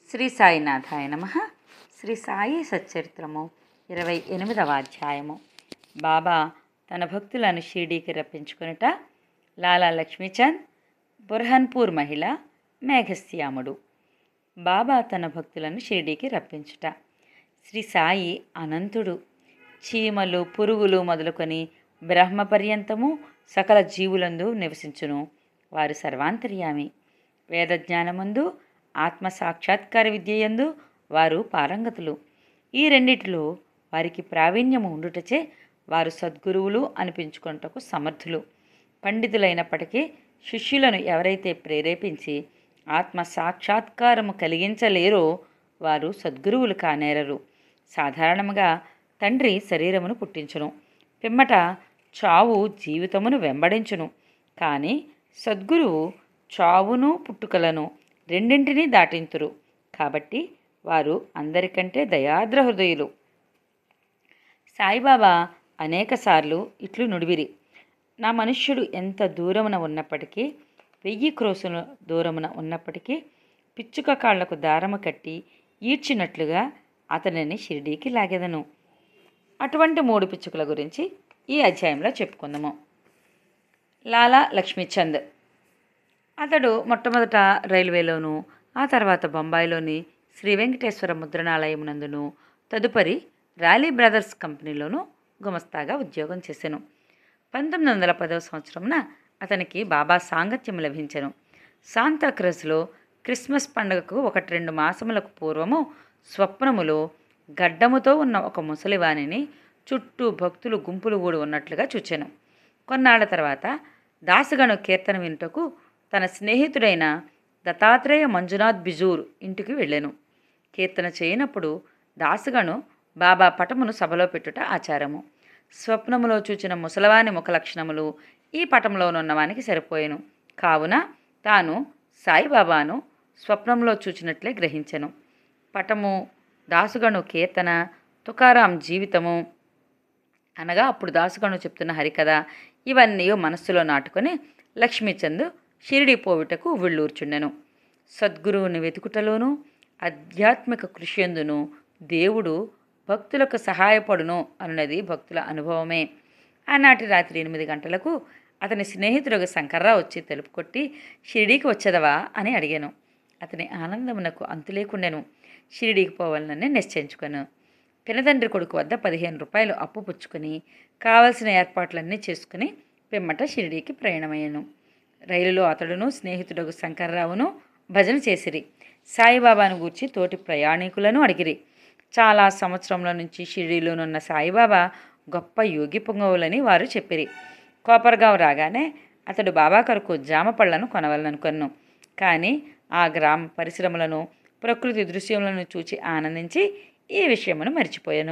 శ్రీ సాయినాథాయ నమ శ్రీ సాయి సచ్చరిత్రము ఇరవై ఎనిమిదవ అధ్యాయము బాబా తన భక్తులను షిర్డీకి రప్పించుకొనుట లాలా లక్ష్మీచంద్ బుర్హన్పూర్ మహిళ మేఘశ్యాముడు బాబా తన భక్తులను షిర్డీకి రప్పించుట శ్రీ సాయి అనంతుడు చీమలు పురుగులు మొదలుకొని బ్రహ్మ పర్యంతము సకల జీవులందు నివసించును వారు సర్వాంతర్యామి వేదజ్ఞానమందు ఆత్మ సాక్షాత్కార విద్యయందు వారు పారంగతులు ఈ రెండిటిలో వారికి ప్రావీణ్యము ఉండుటచే వారు సద్గురువులు అనిపించుకొనుటకు సమర్థులు పండితులైనప్పటికీ శిష్యులను ఎవరైతే ప్రేరేపించి ఆత్మ సాక్షాత్కారము కలిగించలేరో వారు సద్గురువులు కానేరరు సాధారణంగా తండ్రి శరీరమును పుట్టించును పిమ్మట చావు జీవితమును వెంబడించును కానీ సద్గురువు చావును పుట్టుకలను రెండింటినీ దాటింతురు కాబట్టి వారు అందరికంటే దయాద్ర హృదయులు సాయిబాబా అనేకసార్లు ఇట్లు నుడివిరి నా మనుష్యుడు ఎంత దూరమున ఉన్నప్పటికీ వెయ్యి క్రోసుల దూరమున ఉన్నప్పటికీ పిచ్చుక కాళ్లకు దారము కట్టి ఈడ్చినట్లుగా అతనిని షిరిడీకి లాగెదను అటువంటి మూడు పిచ్చుకల గురించి ఈ అధ్యాయంలో చెప్పుకుందాము లాలా లక్ష్మీచంద్ అతడు మొట్టమొదట రైల్వేలోను ఆ తర్వాత బొంబాయిలోని శ్రీ వెంకటేశ్వర ముద్రణాలయమునందును తదుపరి రాలీ బ్రదర్స్ కంపెనీలోను గుమస్తాగా ఉద్యోగం చేశాను పంతొమ్మిది వందల పదవ సంవత్సరంన అతనికి బాబా సాంగత్యం లభించెను శాంతాక్రస్లో క్రిస్మస్ పండుగకు ఒకటి రెండు మాసములకు పూర్వము స్వప్నములో గడ్డముతో ఉన్న ఒక ముసలివాణిని చుట్టూ భక్తులు గుంపులు కూడి ఉన్నట్లుగా చూచాను కొన్నాళ్ల తర్వాత దాసగను కీర్తన వినుటకు తన స్నేహితుడైన దత్తాత్రేయ మంజునాథ్ బిజూర్ ఇంటికి వెళ్ళాను కీర్తన చేయనప్పుడు దాసగను బాబా పటమును సభలో పెట్టుట ఆచారము స్వప్నములో చూచిన ముసలవాని ముఖ లక్షణములు ఈ పటంలోనున్నవానికి సరిపోయెను కావున తాను సాయిబాబాను స్వప్నంలో చూచినట్లే గ్రహించెను పటము దాసుగను కీర్తన తుకారాం జీవితము అనగా అప్పుడు దాసుగను చెప్తున్న హరికథ ఇవన్నీ మనస్సులో నాటుకొని లక్ష్మీచంద్ షిరిడి పోవుటకు ఉవ్విళ్ళూర్చుండెను సద్గురువుని వెతుకుటలోనూ ఆధ్యాత్మిక కృషియందును దేవుడు భక్తులకు సహాయపడును అన్నది భక్తుల అనుభవమే ఆనాటి రాత్రి ఎనిమిది గంటలకు అతని స్నేహితుడు శంకర్రావు వచ్చి తెలుపు కొట్టి షిరిడీకి వచ్చేదవా అని అడిగాను అతని ఆనందమునకు అంతు లేకుండాను షిరిడీకి పోవాలని నిశ్చయించుకొను పినతండ్రి కొడుకు వద్ద పదిహేను రూపాయలు అప్పు పుచ్చుకొని కావలసిన ఏర్పాట్లన్నీ చేసుకుని పిమ్మట షిరిడీకి ప్రయాణమయ్యాను రైలులో అతడును స్నేహితుడు శంకర్రావును భజన చేసిరి సాయిబాబాను గూర్చి తోటి ప్రయాణికులను అడిగిరి చాలా సంవత్సరముల నుంచి షిరిడీలోనున్న సాయిబాబా గొప్ప యోగి పొంగవులని వారు చెప్పిరి కోపర్గాం రాగానే అతడు బాబా కొరకు జామ పళ్లను కొనవాలనుకున్నాను కానీ ఆ గ్రామ పరిశ్రమలను ప్రకృతి దృశ్యములను చూచి ఆనందించి ఈ విషయమును మర్చిపోయాను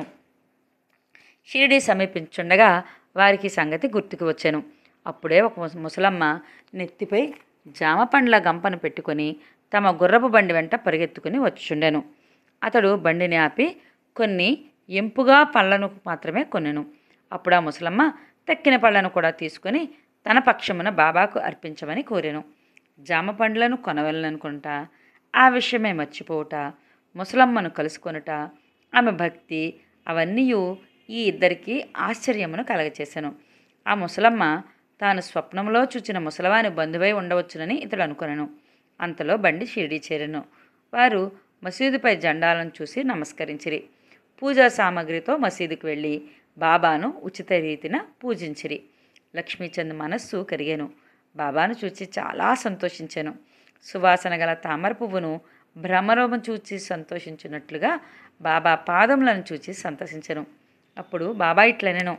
షిరిడీ సమీపించుండగా వారికి సంగతి గుర్తుకు వచ్చాను అప్పుడే ఒక ముస- ముసలమ్మ నెత్తిపై జామ పండ్ల గంపను పెట్టుకొని తమ గుర్రపు బండి వెంట పరిగెత్తుకుని వచ్చుండెను అతడు బండిని ఆపి కొన్ని ఎంపుగా పళ్ళను మాత్రమే కొనెను అప్పుడు ఆ ముసలమ్మ తక్కిన పళ్ళను కూడా తీసుకొని తన పక్షమున బాబాకు అర్పించమని కోరెను జామ పండ్లను కొనవలననుకుంటా ఆ విషయమే మర్చిపోవుట ముసలమ్మను కలుసుకొనుట ఆమె భక్తి అవన్నీ ఈ ఇద్దరికి ఆశ్చర్యమును కలగచేశాను ఆ ముసలమ్మ తాను స్వప్నంలో చూచిన ముసలవాని బంధువై ఉండవచ్చునని ఇతడు అనుకొనెను అంతలో బండి షిరిడి చేరెను వారు మసీదుపై జెండాలను చూసి నమస్కరించిరి పూజా సామాగ్రితో మసీదుకు వెళ్ళి బాబాను ఉచిత రీతిన పూజించిరి లక్ష్మీచంద్ మనస్సు కరిగాను బాబాను చూచి చాలా సంతోషించాను సువాసన గల తామర పువ్వును భ్రమరము చూచి సంతోషించినట్లుగా బాబా పాదములను చూచి సంతోషించను అప్పుడు బాబా ఇట్లనెను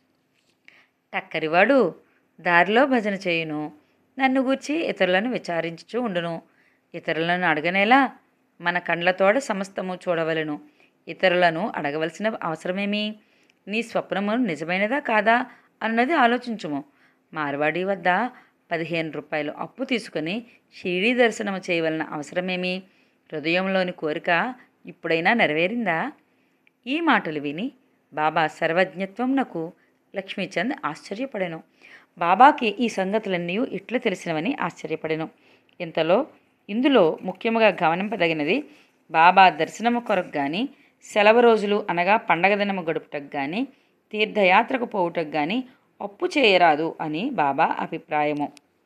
టక్కరివాడు దారిలో భజన చేయును నన్ను గూర్చి ఇతరులను విచారించుచూ ఉండును ఇతరులను అడగనేలా మన కండ్లతోడ సమస్తము చూడవలెను ఇతరులను అడగవలసిన అవసరమేమి నీ స్వప్నము నిజమైనదా కాదా అన్నది ఆలోచించుము మార్వాడి వద్ద పదిహేను రూపాయలు అప్పు తీసుకుని షిరిడీ దర్శనం చేయవలన అవసరమేమి హృదయంలోని కోరిక ఇప్పుడైనా నెరవేరిందా ఈ మాటలు విని బాబా సర్వజ్ఞత్వంనకు లక్ష్మీచంద్ ఆశ్చర్యపడెను బాబాకి ఈ సంగతులన్నీ ఇట్లు తెలిసినవని ఆశ్చర్యపడెను ఇంతలో ఇందులో ముఖ్యముగా గమనింపదగినది బాబా దర్శనము కొరకు కానీ సెలవు రోజులు అనగా పండగ దినము గడుపుటకు కానీ తీర్థయాత్రకు పోవుటకు కానీ అప్పు చేయరాదు అని బాబా అభిప్రాయము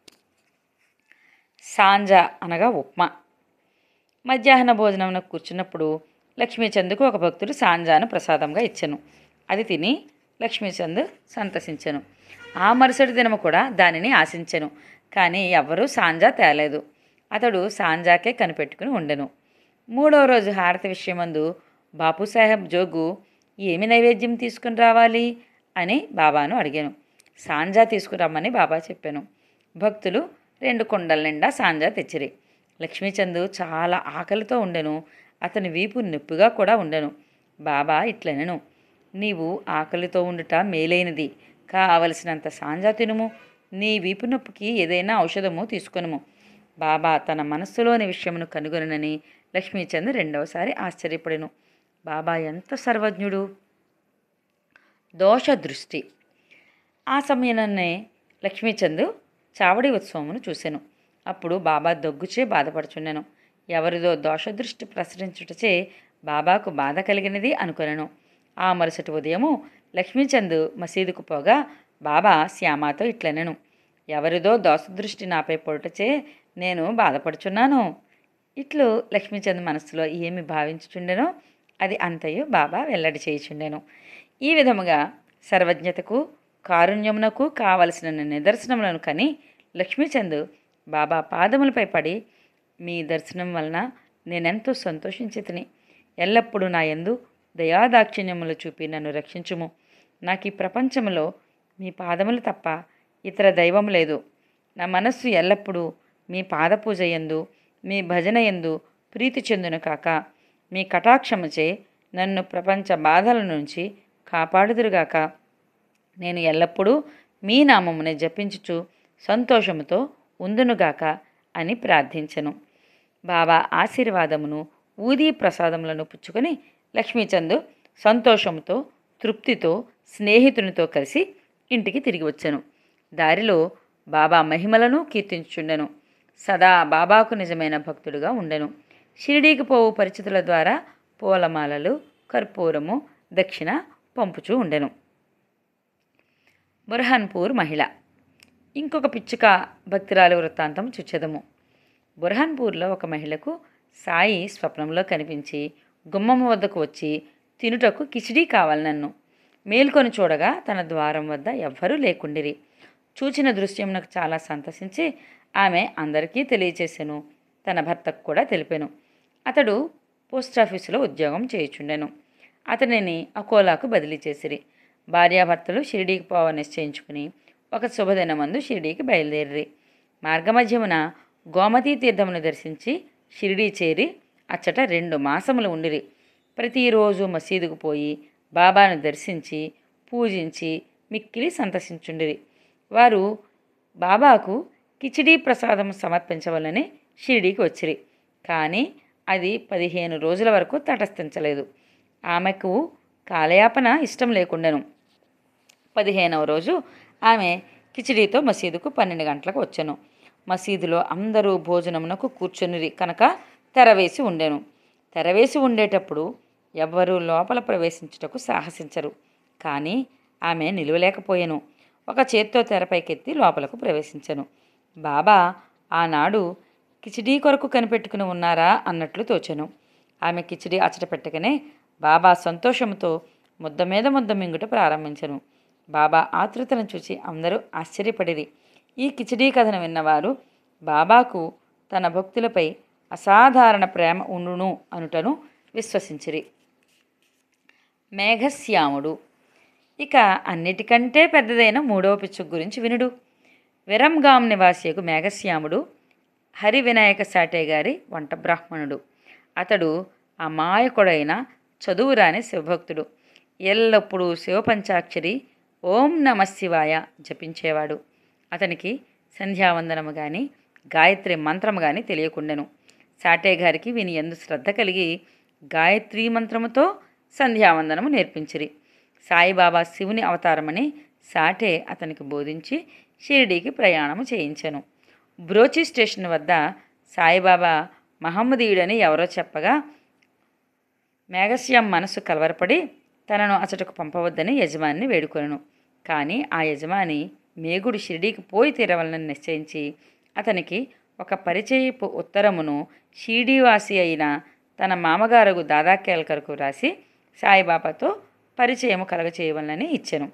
సాంజ అనగా ఉప్మా మధ్యాహ్న భోజనంలో కూర్చున్నప్పుడు లక్ష్మీచంద్కు ఒక భక్తుడు సాంజాను ప్రసాదంగా ఇచ్చెను అది తిని లక్ష్మీచంద్ సంతసించెను ఆ మరుసటి దినము కూడా దానిని ఆశించెను కానీ ఎవ్వరూ సాంజా తేలేదు అతడు సాంజాకే కనిపెట్టుకుని ఉండెను మూడవ రోజు హారతి విషయమందు బాపుసాహెబ్ జోగు ఏమి నైవేద్యం తీసుకుని రావాలి అని బాబాను అడిగాను సాంజా తీసుకురమ్మని బాబా చెప్పాను భక్తులు రెండు కుండల నిండా సాంజా తెచ్చిరి లక్ష్మీచంద్ చాలా ఆకలితో ఉండెను అతని వీపు నొప్పిగా కూడా ఉండెను బాబా ఇట్లనెను నీవు ఆకలితో ఉండుట మేలైనది కావలసినంత సాంజా తినుము నీ వీపు నొప్పికి ఏదైనా ఔషధము తీసుకొనుము బాబా తన మనస్సులోని విషయమును కనుగొనని లక్ష్మీచంద్ రెండవసారి ఆశ్చర్యపడెను బాబా ఎంత సర్వజ్ఞుడు దోష దృష్టి ఆ సమయంలోనే లక్ష్మీచంద్ చావడి ఉత్సవమును చూశాను అప్పుడు బాబా దగ్గుచే బాధపడుచున్నాను ఎవరిదో దోషదృష్టి ప్రసరించుటచే బాబాకు బాధ కలిగినది అనుకొనెను ఆ మరుసటి ఉదయము లక్ష్మీచంద్ మసీదుకు పోగా బాబా శ్యామాతో ఇట్లనెను ఎవరిదో దోషదృష్టి నాపై పడుటచే నేను బాధపడుచున్నాను ఇట్లు లక్ష్మీచంద్ మనస్సులో ఏమి భావించుచుండెనో అది అంతయు బాబా వెల్లడి చేయుచుండెను ఈ విధముగా సర్వజ్ఞతకు కారుణ్యమునకు కావలసిన నిదర్శనములను కని లక్ష్మీచంద్ బాబా పాదములపై పడి మీ దర్శనం వలన నేనెంతో సంతోషించితిని ఎల్లప్పుడూ నా యందు దయాదాక్షిణ్యములు చూపి నన్ను రక్షించుము నాకు ఈ ప్రపంచంలో మీ పాదములు తప్ప ఇతర దైవం లేదు నా మనస్సు ఎల్లప్పుడూ మీ పాదపూజ యందు మీ భజన యందు ప్రీతి చెందును కాక మీ కటాక్షముచే నన్ను ప్రపంచ బాధల నుంచి కాపాడుదురుగాక నేను ఎల్లప్పుడూ మీ నామమునే జపించుచు సంతోషముతో ఉందునుగాక అని ప్రార్థించెను బాబా ఆశీర్వాదమును ఊదీ ప్రసాదములను పుచ్చుకొని లక్ష్మీచంద్ సంతోషంతో తృప్తితో స్నేహితునితో కలిసి ఇంటికి తిరిగి వచ్చాను దారిలో బాబా మహిమలను కీర్తించుండెను సదా బాబాకు నిజమైన భక్తుడుగా ఉండెను షిరిడీకి పోవు పరిచితుల ద్వారా పూలమాలలు కర్పూరము దక్షిణ పంపుచూ ఉండెను బుర్హాన్పూర్ మహిళ ఇంకొక పిచ్చుక భక్తిరాలు వృత్తాంతం చుచ్చెదము బుర్హాన్పూర్లో ఒక మహిళకు సాయి స్వప్నంలో కనిపించి గుమ్మమ్మ వద్దకు వచ్చి తినుటకు కిచిడీ కావాలి నన్ను మేల్కొని చూడగా తన ద్వారం వద్ద ఎవ్వరూ లేకుండిరి చూచిన దృశ్యం నాకు చాలా సంతసించి ఆమె అందరికీ తెలియచేశాను తన భర్తకు కూడా తెలిపాను అతడు పోస్ట్ ఆఫీసులో ఉద్యోగం చేయుచుండెను అతనిని అకోలాకు బదిలీ చేసిరి భార్యాభర్తలు షిరిడీకి పోవ నిశ్చయించుకుని ఒక శుభదినమందు షిరిడీకి బయలుదేరి మార్గమధ్యమున గోమతీ తీర్థమును దర్శించి షిరిడీ చేరి అచ్చట రెండు మాసములు ఉండిరి ప్రతిరోజు మసీదుకు పోయి బాబాను దర్శించి పూజించి మిక్కిలి సంతసించుండిరి వారు బాబాకు కిచిడీ ప్రసాదం సమర్పించవలని షిరిడీకి వచ్చిరి కానీ అది పదిహేను రోజుల వరకు తటస్థించలేదు ఆమెకు కాలయాపన ఇష్టం లేకుండెను పదిహేనవ రోజు ఆమె కిచిడీతో మసీదుకు పన్నెండు గంటలకు వచ్చెను మసీదులో అందరూ భోజనమునకు కూర్చొనిరి కనుక తెరవేసి ఉండెను తెరవేసి ఉండేటప్పుడు ఎవ్వరూ లోపల ప్రవేశించుటకు సాహసించరు కానీ ఆమె నిలువలేకపోయెను ఒక చేత్తో తెరపైకెత్తి లోపలకు ప్రవేశించెను బాబా ఆనాడు కిచిడీ కొరకు కనిపెట్టుకుని ఉన్నారా అన్నట్లు తోచెను ఆమె కిచిడీ అచట పెట్టగానే బాబా సంతోషంతో ముద్ద మీద ముద్ద మింగుట ప్రారంభించెను బాబా ఆతృతను చూసి అందరూ ఆశ్చర్యపడిరి ఈ కిచిడీ కథను విన్నవారు బాబాకు తన భక్తులపై అసాధారణ ప్రేమ ఉండును అనుటను విశ్వసించిరి మేఘశ్యాముడు ఇక అన్నిటికంటే పెద్దదైన మూడవ పిచ్చుకు గురించి వినుడు విరంగాం నివాసియకు మేఘశ్యాముడు హరి వినాయక సాటే గారి వంట బ్రాహ్మణుడు అతడు అమాయకుడైన చదువురాని శివభక్తుడు ఎల్లప్పుడూ శివపంచాక్షరి ఓం నమ శివాయ జపించేవాడు అతనికి సంధ్యావందనము కానీ గాయత్రి మంత్రము కానీ తెలియకుండెను సాటే గారికి వీని ఎందు శ్రద్ధ కలిగి గాయత్రీ మంత్రముతో సంధ్యావందనము నేర్పించిరి సాయిబాబా శివుని అవతారమని సాటే అతనికి బోధించి షిరిడీకి ప్రయాణము చేయించెను బ్రోచి స్టేషన్ వద్ద సాయిబాబా మహమ్మదీయుడని ఎవరో చెప్పగా మేఘశ్యాం మనసు కలవరపడి తనను అచటకు పంపవద్దని యజమానిని వేడుకొనెను కానీ ఆ యజమాని మేగుడు షిరిడీకి పోయి తీరవలనని నిశ్చయించి అతనికి ఒక పరిచయపు ఉత్తరమును షిరిడీవాసి అయిన తన మామగారు దాదాకేల్కర్కు రాసి సాయిబాబాతో పరిచయము కలగచేయవలనని ఇచ్చెను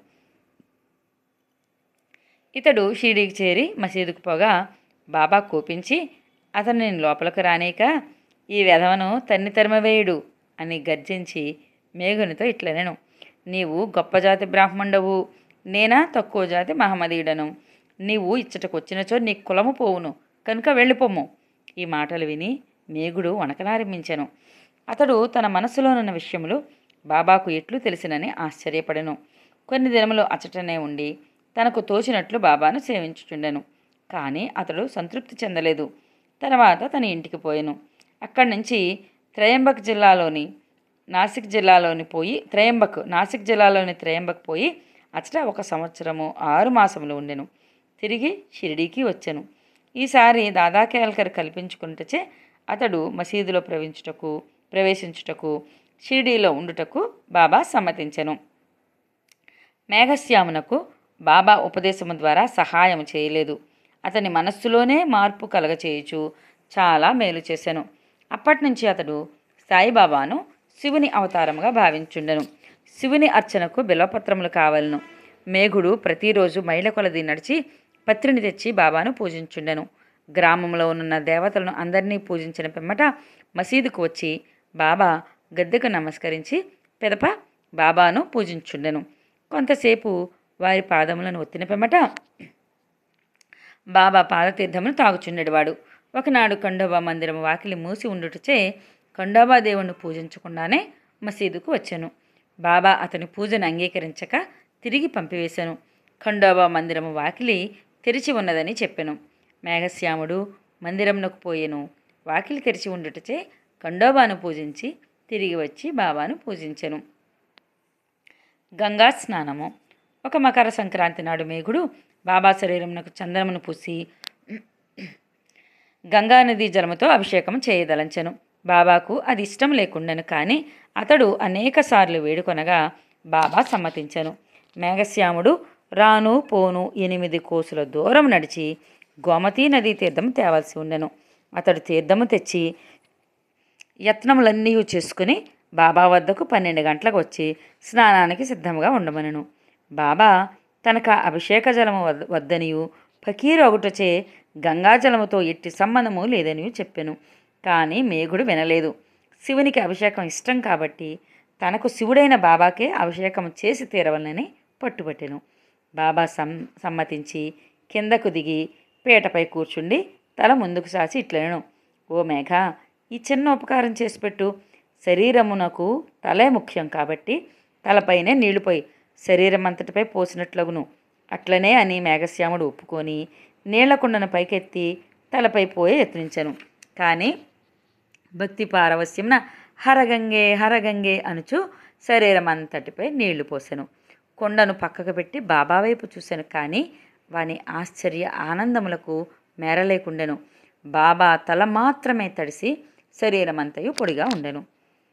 ఇతడు షిరిడీకి చేరి మసీదుకు పోగా బాబా కోపించి అతను నేను లోపలికి రానేక ఈ వెధవను తన్ని తరిమవేయుడు అని గర్జించి మేఘునితో ఇట్లనెను నీవు గొప్ప జాతి బ్రాహ్మణుడవు నేనా తక్కువ జాతి మహమ్మదీయుడను నీవు ఇచ్చటకు వచ్చినచో నీ కులము పోవును కనుక వెళ్ళిపోము ఈ మాటలు విని మేఘుడు వణకనారంభించెను అతడు తన మనసులోనున్న విషయములు బాబాకు ఎట్లు తెలిసినని ఆశ్చర్యపడెను కొన్ని దినములు అచటనే ఉండి తనకు తోచినట్లు బాబాను సేవించుచుండెను కానీ అతడు సంతృప్తి చెందలేదు తర్వాత తన ఇంటికి పోయెను అక్కడి నుంచి త్రయంబక్ జిల్లాలోని నాసిక్ జిల్లాలోని పోయి త్రయంబక్ నాసిక్ జిల్లాలోని త్రయంబక్ పోయి అచట ఒక సంవత్సరము ఆరు మాసములు ఉండెను తిరిగి షిరిడీకి వచ్చెను ఈసారి దాదాకేల్కర్ కల్పించుకుంటచే అతడు మసీదులో ప్రవేశించుటకు ప్రవేశించుటకు షిరిడీలో ఉండుటకు బాబా సమ్మతించెను మేఘశ్యామునకు బాబా ఉపదేశము ద్వారా సహాయం చేయలేదు అతని మనస్సులోనే మార్పు కలగచేయుచు చాలా మేలు చేశాను అప్పటి నుంచి అతడు సాయిబాబాను శివుని అవతారముగా భావించుండెను శివుని అర్చనకు బిలవపత్రములు కావలను మేఘుడు ప్రతిరోజు మైల కొలది నడిచి పత్రిని తెచ్చి బాబాను పూజించుండెను గ్రామంలో ఉన్న దేవతలను అందరినీ పూజించిన పిమ్మట మసీదుకు వచ్చి బాబా గద్దెకు నమస్కరించి పెదప బాబాను పూజించుండెను కొంతసేపు వారి పాదములను ఒత్తిన పిమ్మట బాబా పాదతీర్థమును తాగుచుండెడివాడు ఒకనాడు ఖండోబా మందిరం వాకిలి మూసి ఉండుటచే ఖండోబా దేవుణ్ణి పూజించకుండానే మసీదుకు వచ్చాను బాబా అతని పూజను అంగీకరించక తిరిగి పంపివేశాను ఖండోబా మందిరము వాకిలి తెరిచి ఉన్నదని చెప్పాను మేఘశ్యాముడు మందిరంలోకి పోయెను వాకిలి తెరిచి ఉండుటచే ఖండోబాను పూజించి తిరిగి వచ్చి బాబాను పూజించెను గంగా స్నానము ఒక మకర సంక్రాంతి నాడు మేఘుడు బాబా శరీరమునకు చందనమును పూసి గంగా నది జలముతో అభిషేకం చేయదలంచెను బాబాకు అది ఇష్టం లేకుండాను కానీ అతడు అనేక సార్లు వేడుకొనగా బాబా సమ్మతించెను మేఘశ్యాముడు రాను పోను ఎనిమిది కోసుల దూరం నడిచి గోమతీ నదీ తీర్థం తేవాల్సి ఉండెను అతడు తీర్థము తెచ్చి యత్నములన్నీ చేసుకుని బాబా వద్దకు పన్నెండు గంటలకు వచ్చి స్నానానికి సిద్ధంగా ఉండమనను బాబా తనకు ఆ అభిషేక జలము వద్ వద్దనియు ఫకీరు ఒకటచే గంగాజలముతో ఎట్టి సంబంధము లేదనియు చెప్పెను కానీ మేఘుడు వినలేదు శివునికి అభిషేకం ఇష్టం కాబట్టి తనకు శివుడైన బాబాకే అభిషేకం చేసి తీరవలనని పట్టుబట్టెను బాబా సం సమ్మతించి కిందకు దిగి పీటపై కూర్చుండి తల ముందుకు సాచి ఇట్లనను ఓ మేఘ ఈ చిన్న ఉపకారం చేసి పెట్టు శరీరమునకు తలే ముఖ్యం కాబట్టి తలపైనే నీళ్లు పోయి శరీరం అంతటిపై పోసినట్లగును అట్లనే అని మేఘశ్యాముడు ఒప్పుకొని నీళ్లకుండను పైకెత్తి తలపై పోయి యత్నించను కానీ భక్తి పారవస్యంన హరగంగే హరగంగే అనుచు శరీరం అంతటిపై నీళ్లు పోసెను కొండను పక్కకు పెట్టి బాబా వైపు చూశాను కానీ వాని ఆశ్చర్య ఆనందములకు మేరలేకుండెను బాబా తల మాత్రమే తడిసి శరీరమంతయు పొడిగా ఉండెను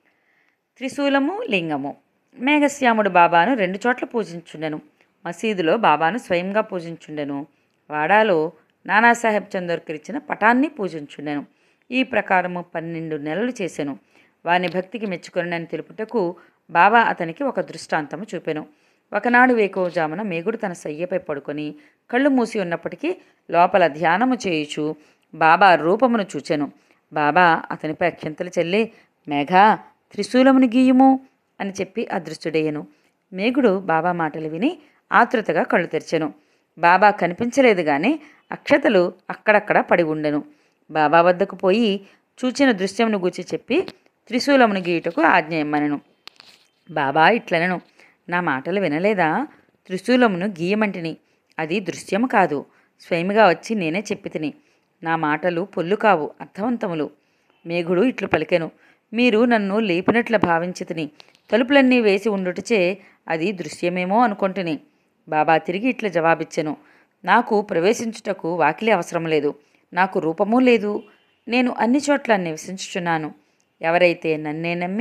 త్రిశూలము లింగము మేఘశ్యాముడు బాబాను రెండు చోట్ల పూజించుండెను మసీదులో బాబాను స్వయంగా పూజించుండెను వాడాలో నానాసాహెబ్ చందోర్కర్ ఇచ్చిన పటాన్ని పూజించుండెను ఈ ప్రకారము పన్నెండు నెలలు చేసెను వాని భక్తికి మెచ్చుకొనని తెలుపుటకు బాబా అతనికి ఒక దృష్టాంతము చూపెను ఒకనాడు వేకోజామున మేగుడు తన సయ్యపై పడుకొని కళ్ళు మూసి ఉన్నప్పటికీ లోపల ధ్యానము చేయుచు బాబా రూపమును చూచెను బాబా అతనిపై అక్షంతలు చెల్లి మేఘా త్రిశూలమును గీయుము అని చెప్పి అదృష్టుడయ్యను మేఘుడు బాబా మాటలు విని ఆతృతగా కళ్ళు తెరిచెను బాబా కనిపించలేదు గాని అక్షతలు అక్కడక్కడ పడి ఉండెను బాబా వద్దకు పోయి చూచిన దృశ్యమును గూర్చి చెప్పి త్రిశూలమును గీయుటకు ఆజ్ఞ ఇమ్మనెను బాబా ఇట్లనను నా మాటలు వినలేదా త్రిశూలమును గీయమంటిని అది దృశ్యము కాదు స్వయముగా వచ్చి నేనే చెప్పి తిని నా మాటలు పొల్లు కావు అర్థవంతములు మేఘుడు ఇట్లు పలికెను మీరు నన్ను లేపినట్లు భావించి తిని తలుపులన్నీ వేసి ఉండుటచే అది దృశ్యమేమో అనుకొంటిని బాబా తిరిగి ఇట్లా జవాబిచ్చెను నాకు ప్రవేశించుటకు వాకిలి అవసరం లేదు నాకు రూపమూ లేదు నేను అన్ని చోట్ల నివసించుచున్నాను ఎవరైతే నన్నే నమ్మి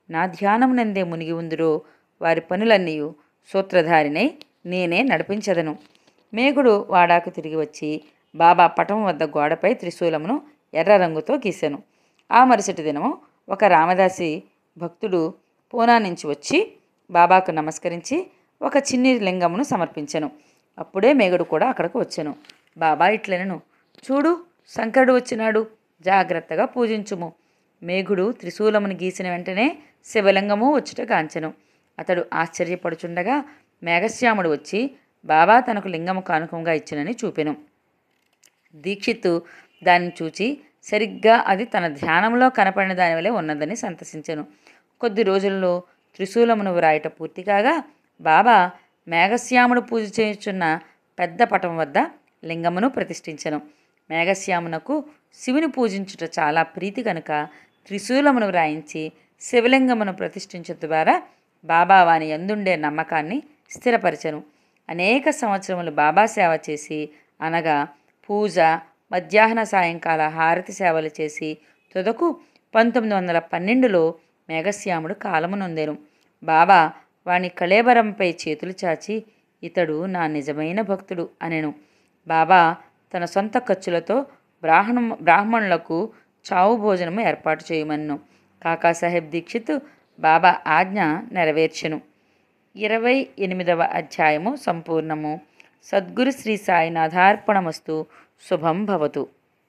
నా ధ్యానమునందే మునిగి ఉందిరో వారి పనులన్నీ సూత్రధారినై నేనే నడిపించదను మేఘుడు వాడాకు తిరిగి వచ్చి బాబా పటం వద్ద గోడపై త్రిశూలమును ఎర్ర రంగుతో గీశాను ఆ మరుసటి దినము ఒక రామదాసి భక్తుడు పూనా నుంచి వచ్చి బాబాకు నమస్కరించి ఒక చిన్ని లింగమును సమర్పించాను అప్పుడే మేఘుడు కూడా అక్కడికి వచ్చాను బాబా ఇట్లనను చూడు శంకరుడు వచ్చినాడు జాగ్రత్తగా పూజించుము మేఘుడు త్రిశూలమును గీసిన వెంటనే శివలింగము వచ్చుట కాంచెను అతడు ఆశ్చర్యపడుచుండగా మేఘశ్యాముడు వచ్చి బాబా తనకు లింగము కానుకంగా ఇచ్చినని చూపెను దీక్షిత్తు దాన్ని చూచి సరిగ్గా అది తన ధ్యానంలో కనపడిన దాని వలె ఉన్నదని సంతసించెను కొద్ది రోజుల్లో త్రిశూలమును వ్రాయట పూర్తి కాగా బాబా మేఘశ్యాముడు పూజ చేయుచున్న పెద్ద పటం వద్ద లింగమును ప్రతిష్ఠించెను మేఘశ్యామునకు శివుని పూజించుట చాలా ప్రీతి కనుక త్రిశూలమును వ్రాయించి శివలింగమును ప్రతిష్ఠించడం ద్వారా బాబా వాని ఎందుండే నమ్మకాన్ని స్థిరపరిచెను అనేక సంవత్సరములు బాబా సేవ చేసి అనగా పూజ మధ్యాహ్న సాయంకాల హారతి సేవలు చేసి తుదకు పంతొమ్మిది వందల పన్నెండులో మేఘశ్యాముడు కాలమునొందెను బాబా వాని కళేబరంపై చేతులు చాచి ఇతడు నా నిజమైన భక్తుడు అనెను బాబా తన సొంత ఖర్చులతో బ్రాహ్మణ బ్రాహ్మణులకు చావు భోజనము ఏర్పాటు చేయమన్ను కాకాసాహెబ్ దీక్షిత్ బాబా ఆజ్ఞ నెరవేర్చెను ఇరవై ఎనిమిదవ అధ్యాయము సంపూర్ణము సద్గురు శ్రీ సాయినాథార్పణమస్తు శుభం భవతు